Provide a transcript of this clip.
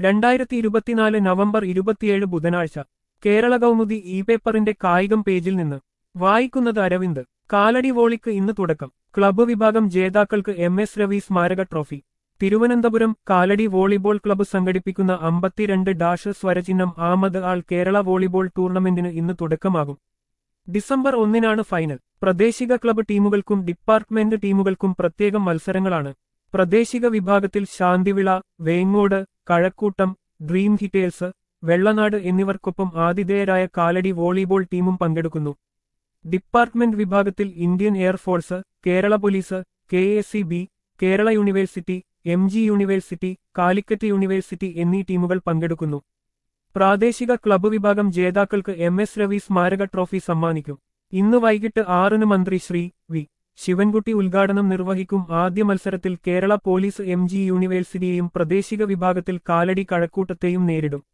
രണ്ടായിരത്തി ഇരുപത്തിനാല് നവംബർ ഇരുപത്തിയേഴ് ബുധനാഴ്ച കേരള കൗമുദി ഇ പേപ്പറിന്റെ കായികം പേജിൽ നിന്ന് വായിക്കുന്നത് അരവിന്ദ് കാലടി വോളിക്ക് ഇന്ന് തുടക്കം ക്ലബ്ബ് വിഭാഗം ജേതാക്കൾക്ക് എം എസ് രവി സ്മാരക trophy Thiruvananthapuram Kalady volleyball club സംഘടിപ്പിക്കുന്ന അമ്പത്തിരണ്ട് ഡാഷ് സ്വരചിഹ്നം ആമത് ആൾ കേരള വോളിബോൾ ടൂർണമെന്റിന് ഇന്ന് തുടക്കമാകും ഡിസംബർ ഒന്നിനാണ് ഫൈനൽ പ്രാദേശിക ക്ലബ്ബ് ടീമുകൾക്കും ഡിപ്പാർട്ട്മെന്റ് ടീമുകൾക്കും പ്രത്യേകം മത്സരങ്ങളാണ് പ്രാദേശിക വിഭാഗത്തിൽ ശാന്തിവിള വേങ്ങോട് കഴക്കൂട്ടം ഡ്രീം ഹിറ്റേഴ്സ് വെള്ളനാട് എന്നിവർക്കൊപ്പം ആതിഥേയരായ കാലടി വോളിബോൾ ടീമും പങ്കെടുക്കുന്നു ഡിപ്പാർട്ട്മെന്റ് വിഭാഗത്തിൽ Indian air force Kerala police K S C B Kerala university M G university Calicut university എന്നീ ടീമുകൾ പങ്കെടുക്കുന്നു പ്രാദേശിക ക്ലബ്ബ് വിഭാഗം ജേതാക്കൾക്ക് എം എസ് രവി സ്മാരക ട്രോഫി സമ്മാനിക്കും ഇന്ന് വൈകിട്ട് ആറിന് മന്ത്രി ശ്രീ വി ശിവൻകുട്ടി ഉദ്ഘാടനം നിർവഹിക്കും ആദ്യ മത്സരത്തിൽ കേരള പോലീസ് എം ജി യൂണിവേഴ്സിറ്റിയെയും പ്രാദേശിക വിഭാഗത്തിൽ കാലടി കഴക്കൂട്ടത്തെയും നേരിടും